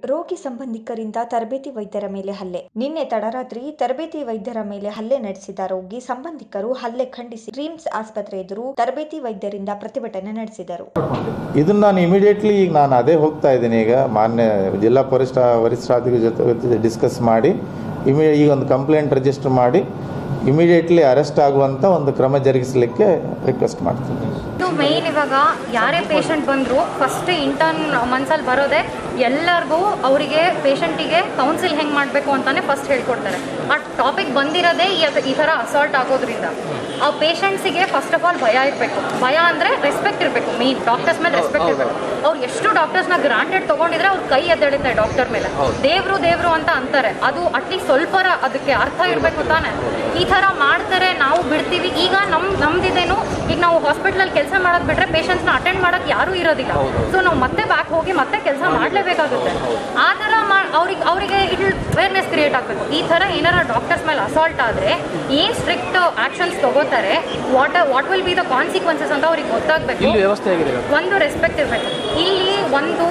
ರೋಗಿ ಸಂಬಂಧಿಕರಿಂದ ತರಬೇತಿ ವೈದ್ಯರ ಮೇಲೆ ಹಲ್ಲೆ ನಿನ್ನೆ ತಡರಾತ್ರಿ ತರಬೇತಿ ವೈದ್ಯರ ಮೇಲೆ ಹಲ್ಲೆ ನಡೆಸಿದ ರೋಗಿ ಸಂಬಂಧಿಕರು ಹಲ್ಲೆ ಖಂಡಿಸಿ ರಿಮ್ಸ್ ಆಸ್ಪತ್ರೆ ಎದುರು ತರಬೇತಿ ವೈದ್ಯರಿಂದ ಪ್ರತಿಭಟನೆ ನಡೆಸಿದರು ಇದನ್ನು ನಾನು ಇಮಿಡಿಯೇಟ್ಲಿ ಈಗ ನಾನು ಅದೇ ಹೋಗ್ತಾ ಇದ್ದೀನಿ ಈಗ ಮಾನ್ಯ ಜಿಲ್ಲಾ ವರಿಷ್ಠ ವರಿಷ್ಠಾಧಿಕಾರಿ ಜೊತೆ ಡಿಸ್ಕಸ್ ಮಾಡಿ ಇಮಿ ಈಗ ಒಂದು ಕಂಪ್ಲೇಂಟ್ ರಿಜಿಸ್ಟರ್ ಮಾಡಿ ಇಮಿಡಿಯೇಟ್ಲಿ ಅರೆಸ್ಟ್ ಆಗುವಂಥ ಒಂದು ಕ್ರಮ ಜರುಗಿಸಲಿಕ್ಕೆ ರಿಕ್ವೆಸ್ಟ್ ಮಾಡ್ತೀನಿ ಇದು ಮೇಯ್ನ್ ಇವಾಗ ಯಾರೇ ಪೇಷಂಟ್ ಬಂದರೂ ಫಸ್ಟ್ ಇಂಟರ್ನ್ ಮನ್ಸಲ್ಲಿ ಬರೋದೇ ಎಲ್ಲರಿಗೂ ಅವರಿಗೆ ಪೇಷಂಟಿಗೆ ಕೌನ್ಸಿಲ್ ಹೆಂಗೆ ಮಾಡಬೇಕು ಅಂತಾನೆ ಫಸ್ಟ್ ಹೇಳ್ಕೊಡ್ತಾರೆ ಆ ಟಾಪಿಕ್ ಬಂದಿರೋದೇ ಈ ಈ ಥರ ಅಸಾಲ್ಟ್ ಆಗೋದ್ರಿಂದ ಆ ಪೇಷಂಟ್ಸಿಗೆ ಫಸ್ಟ್ ಆಫ್ ಆಲ್ ಭಯ ಇರಬೇಕು ಭಯ ಅಂದರೆ ರೆಸ್ಪೆಕ್ಟ್ ಇರಬೇಕು ಮೇನ್ ಡಾಕ್ಟರ್ಸ್ ಮೇಲೆ ರೆಸ್ಪೆಕ್ಟ್ ಇರಬೇಕು ಅವ್ರು ಎಷ್ಟು ಡಾಕ್ಟರ್ಸ್ನ ಗ್ರಾಂಟೆಡ್ ತೊಗೊಂಡಿದ್ರೆ ಅವ್ರ ಕೈ ಎದ್ದೇಳುತ್ತೆ ಡಾಕ್ಟರ್ ಮೇಲೆ ದೇವ್ರು ದೇವ್ರು ಅಂತ ಅಂತಾರೆ ಅದು ಅಟ್ಲೀಸ್ಟ್ ಸ್ವಲ್ಪರ ಅದಕ್ಕೆ ಅರ್ಥ ಇರಬೇಕು ತಾನೆ ಈ ಥರ ಮಾಡ್ತಾರೆ ನಾವು ಬಿಡ್ತೀವಿ ಈಗ ನಮ್ ನಮ್ದಿದೇನು ಈಗ ನಾವು ಹಾಸ್ಪಿಟ್ಲಲ್ಲಿ ಕೆಲಸ ಮಾಡೋದು ಬಿಟ್ರೆ ಪೇಷಂಟ್ಸ್ನ ಅಟೆಂಡ್ ಮಾಡೋಕೆ ಯಾರೂ ಇರೋದಿಲ್ಲ ಸೊ ನಾವು ಮತ್ತೆ ಬ್ಯಾಕ್ ಹೋಗಿ ಮತ್ತೆ ಕೆಲಸ ಮಾಡಲೇಬೇಕಾಗುತ್ತೆ ಆ ಥರ ಮಾ ಅವ್ರಿಗೆ ಅವರಿಗೆ ಇಟ್ ಅವೇರ್ನೆಸ್ ಕ್ರಿಯೇಟ್ ಆಗಬೇಕು ಈ ಥರ ಏನಾರ ಡಾಕ್ಟರ್ಸ್ ಮೇಲೆ ಅಸಾಲ್ಟ್ ಆದರೆ ಏನು ಸ್ಟ್ರಿಕ್ಟ್ ಆ್ಯಕ್ಷನ್ಸ್ ತಗೋತಾರೆ what what will be the consequences ಅಂತ ಅವ್ರಿಗೆ ಗೊತ್ತಾಗಬೇಕು ಇಲ್ಲಿ ವ್ಯವಸ್ಥೆ ಹೇಗಿದೆ ಒಂದು ರೆಸ್ಪೆಕ್ಟ್ ಇರಬೇಕು ಇಲ್ಲಿ ಒಂದು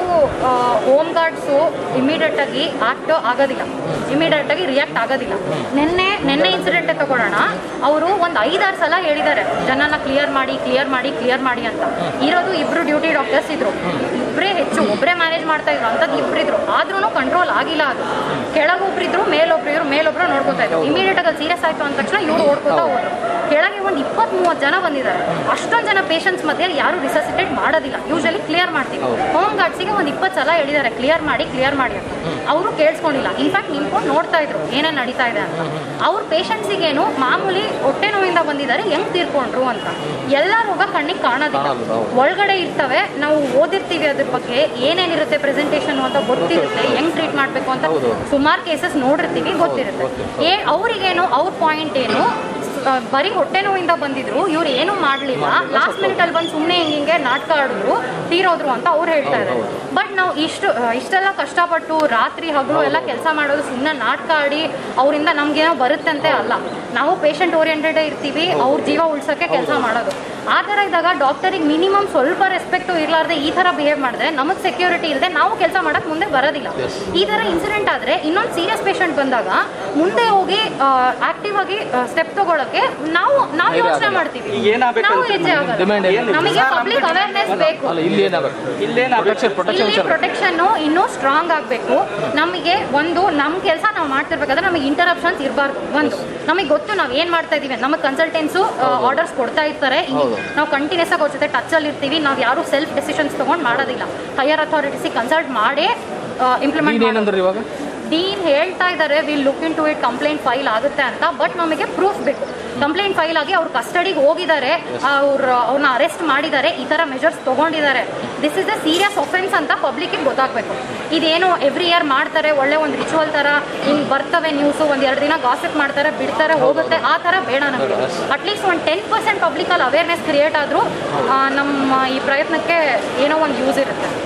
ಹೋಮ್ ಗಾರ್ಡ್ಸು ಇಮಿಡಿಯೇಟ್ ಆಗಿ ಆಕ್ಟ್ ಆಗೋದಿಲ್ಲ ಇಮಿಡಿಯೇಟ್ ಆಗಿ ರಿಯಾಕ್ಟ್ ಆಗೋದಿಲ್ಲ ನಿನ್ನೆ ನಿನ್ನೆ ಇನ್ಸಿಡೆಂಟೇ ತಗೊಳ್ಳೋಣ ಅವರು ಒಂದು ಐದಾರು ಸಲ ಹೇಳಿದ್ದಾರೆ ಜನನ ಕ್ಲಿಯರ್ ಮಾಡಿ ಕ್ಲಿಯರ್ ಮಾಡಿ ಕ್ಲಿಯರ್ ಮಾಡಿ ಅಂತ ಇರೋದು ಇಬ್ರು ಡ್ಯೂಟಿ ಡಾಕ್ಟರ್ಸ್ ಇದ್ರು ಇಬ್ಬರೇ ಹೆಚ್ಚು ಒಬ್ಬರೇ ಮ್ಯಾನೇಜ್ ಮಾಡ್ತಾ ಇದ್ರು ಅಂಥದ್ದು ಇಬ್ಬರಿದ್ರು ಆದ್ರೂ ಕಂಟ್ರೋಲ್ ಆಗಿಲ್ಲ ಅದು ಕೆಳಗೊಬ್ರಿದ್ರು ಮೇಲೊಬ್ರು ಇವ್ರು ಮೇಲೊಬ್ರು ನೋಡ್ಕೋತಾ ಇದ್ರು ಇಮಿಡಿಯೇಟ್ ಆಗಿ ಸೀರಿಯಸ್ ಆಯ್ತು ಅಂದ ತಕ್ಷಣ ಇವ್ರು ಓಡ್ಕೋತಾ ಹೋದ್ರು ಕೆಳಗೆ ಒಂದು ಇಪ್ಪತ್ತ್ ಮೂವತ್ತು ಜನ ಬಂದಿದ್ದಾರೆ ಅಷ್ಟೊಂದು ಜನ ಪೇಷಂಟ್ಸ್ ಮಧ್ಯೆ ಯಾರು ರಿಸಸಿಟೇಟ್ ಮಾಡೋದಿಲ್ಲ ಯೂಶಲಿ ಕ್ಲಿಯರ್ ಮಾಡ್ತೀವಿ ಹೋಮ್ ಗಾರ್ಡ್ಸಿಗೆ ಒಂದು ಇಪ್ಪತ್ತು ಸಲ ಹೇಳಿದ್ದಾರೆ ಕ್ಲಿಯರ್ ಮಾಡಿ ಕ್ಲಿಯರ್ ಮಾಡಿ ಅಂತ ಅವರು ಕೇಳಿಸ್ಕೊಂಡಿಲ್ಲ ಇನ್ಫ್ಯಾಕ್ಟ್ ನಿಂತ್ಕೊಂಡು ನೋಡ್ತಾ ಇದ್ರು ಏನೇನು ನಡೀತಾ ಇದೆ ಅಂತ ಅವ್ರ ಪೇಷಂಟ್ಸಿಗೇನು ಮಾಮೂಲಿ ಹೊಟ್ಟೆ ನೋವಿಂದ ಬಂದಿದ್ದಾರೆ ಹೆಂಗ್ ತೀರ್ಕೊಂಡ್ರು ಅಂತ ಎಲ್ಲ ರೋಗ ಕಣ್ಣಿಗೆ ಕಾಣೋದಿಲ್ಲ ಒಳಗಡೆ ಇರ್ತವೆ ನಾವು ಓದಿರ್ತೀವಿ ಅದ್ರ ಬಗ್ಗೆ ಏನೇನಿರುತ್ತೆ ಪ್ರೆಸೆಂಟೇಷನ್ ಅಂತ ಗೊತ್ತಿರುತ್ತೆ ಹೆಂಗ್ ಟ್ರೀಟ್ ಮಾಡಬೇಕು ಅಂತ ಸುಮಾರು ಕೇಸಸ್ ನೋಡಿರ್ತೀವಿ ಗೊತ್ತಿರುತ್ತೆ ಏ ಅವ್ರಿಗೇನು ಅವ್ರ ಪಾಯಿಂಟ್ ಏನು ಆ, ಬರೀ ಹೊಟ್ಟೆ ನೋವಿಂದ ಬಂದಿದ್ರು ಇವ್ರು ಏನು ಮಾಡಲಿಲ್ಲ ಲಾಸ್ಟ್ ಮಿನಿಟ್ ಅಲ್ಲಿ ಬಂದು ಸುಮ್ಮನೆ ಹಿಂಗೆ ನಾಟಕ ಆಡಿದ್ರು ತೀರೋದ್ರು ಅಂತ ಅವ್ರು ಹೇಳ್ತಾ ಇದ್ದಾರೆ ಬಟ್ ನಾವು ಇಷ್ಟು ಆ, ಇಷ್ಟೆಲ್ಲ ಕಷ್ಟಪಟ್ಟು ರಾತ್ರಿ ಹಗಲು ಎಲ್ಲ ಕೆಲಸ ಮಾಡೋದು ಸುಮ್ಮನೆ ನಾಟಕ ಆಡಿ ಅವರಿಂದ ನಮ್ಗೇನೋ ಬರುತ್ತಂತೆ ಅಲ್ಲ ನಾವು ಪೇಷಂಟ್ ಓರಿಯೆಂಟೆಡ್ ಇರ್ತೀವಿ ಅವ್ರ ಜೀವ ಉಳ್ಸೋಕ್ಕೆ ಕೆಲಸ ಮಾಡೋದು ಆ ಥರ ಇದ್ದಾಗ ಡಾಕ್ಟರಿಗೆ ಮಿನಿಮಮ್ ಸ್ವಲ್ಪ ರೆಸ್ಪೆಕ್ಟು ಇರಲಾರ್ದೆ ಈ ಥರ ಬಿಹೇವ್ ಮಾಡಿದ್ರೆ ನಮಗೆ ಸೆಕ್ಯೂರಿಟಿ ಇಲ್ಲದೆ ನಾವು ಕೆಲಸ ಮಾಡೋಕ್ಕೆ ಮುಂದೆ ಬರೋದಿಲ್ಲ ಈ ಥರ ಇನ್ಸಿಡೆಂಟ್ ಆದರೆ ಇನ್ನೊಂದು ಸೀರಿಯಸ್ ಪೇಷಂಟ್ ಬಂದಾಗ ಮುಂದೆ ಹೋಗಿ ಆಕ್ಟಿವ್ ಆಗಿ ಸ್ಟೆಪ್ ತಗೊಳಕ್ಕೆ ನಾವು ನಾವು ಯೋಚನೆ ಮಾಡ್ತೀವಿ ನಾವು ಹೆಜ್ಜೆ Demand ಆಗಲ್ಲ ಏನು? ನಮಗೆ ಪಬ್ಲಿಕ್ ಅವೇರ್ನೆಸ್ ಬೇಕು ಅಲ್ಲ ಇಲ್ಲಿ ಏನಾಗಬೇಕು ಪ್ರೊಟೆಕ್ಷನ್ ಪ್ರೊಟೆಕ್ಷನ್ ಇಲ್ಲಿ ಪ್ರೊಟೆಕ್ಷನ್ ಇನ್ನೂ ಸ್ಟ್ರಾಂಗ್ ಆಗಬೇಕು ನಮಗೆ ಒಂದು ನಮ್ಮ ಕೆಲಸ ನಾವು ಮಾಡ್ತಿರ್ಬೇಕಾದ್ರೆ ನಮಗೆ ಇಂಟರಪ್ಷನ್ಸ್ ಇರಬಾರ್ದು ಒಂದು ನಮಗೆ ಗೊತ್ತು ನಾವು ಏನು ಮಾಡ್ತಾ ಇದೀವಿ ನಮಗೆ ಕನ್ಸಲ್ಟೆನ್ಸು ಆರ್ಡರ್ಸ್ ಕೊಡ್ತಾ ಇರ್ತಾರೆ ಇಲ್ಲಿ ನಾವು ಕಂಟಿನ್ಯೂಸ್ ಆಗಿ ಅವ್ರ ಜೊತೆ ಟಚಲ್ಲಿ ಇರ್ತೀವಿ ನಾವು ಯಾರು ಸೆಲ್ಫ್ ಡೆಸಿಷನ್ಸ್ ತೊಗೊಂಡು ಮಾಡೋದಿಲ್ಲ ಹೈಯರ್ ಅಥಾರಿಟೀಸಿಗೆ ಕನ್ಸಲ್ಟ್ ಮಾಡೇ ಇಂಪ್ಲಿಮೆಂಟ್ ಏನಂದ್ರೆ ಇವಾಗ ಡೀನ್ ಹೇಳ್ತಾ ಇದ್ದಾರೆ will look into it complaint file ಆಗುತ್ತೆ ಅಂತ ಬಟ್ ನಮಗೆ ಪ್ರೂಫ್ ಬೇಕು ಕಂಪ್ಲೇಂಟ್ ಫೈಲ್ ಆಗಿ ಅವ್ರ ಕಸ್ಟಡಿಗೆ ಹೋಗಿದ್ದಾರೆ ಅವ್ರು ಅವ್ರನ್ನ ಅರೆಸ್ಟ್ ಮಾಡಿದ್ದಾರೆ ಈ ಥರ ಮೆಜರ್ಸ್ ತೊಗೊಂಡಿದ್ದಾರೆ this is a serious offence ಅಂತ ಪಬ್ಲಿಕ್ಕಿಗೆ ಗೊತ್ತಾಗಬೇಕು ಇದೇನು ಎವ್ರಿ ಇಯರ್ ಮಾಡ್ತಾರೆ ಒಳ್ಳೆ ಒಂದು ರಿಚುವಲ್ ಥರ ಹಿಂಗೆ ಬರ್ತವೆ ನ್ಯೂಸು ಒಂದು ಎರಡು ದಿನ ಗಾಸಿಪ್ ಮಾಡ್ತಾರೆ ಬಿಡ್ತಾರೆ ಹೋಗುತ್ತೆ ಆ ಥರ ಬೇಡ ನಮಗೆ ಅಟ್ಲೀಸ್ಟ್ ಒಂದು ten percent publicly awareness create ಆದರೂ ನಮ್ಮ ಈ ಪ್ರಯತ್ನಕ್ಕೆ ಏನೋ ಒಂದು ಯೂಸ್ ಇರುತ್ತೆ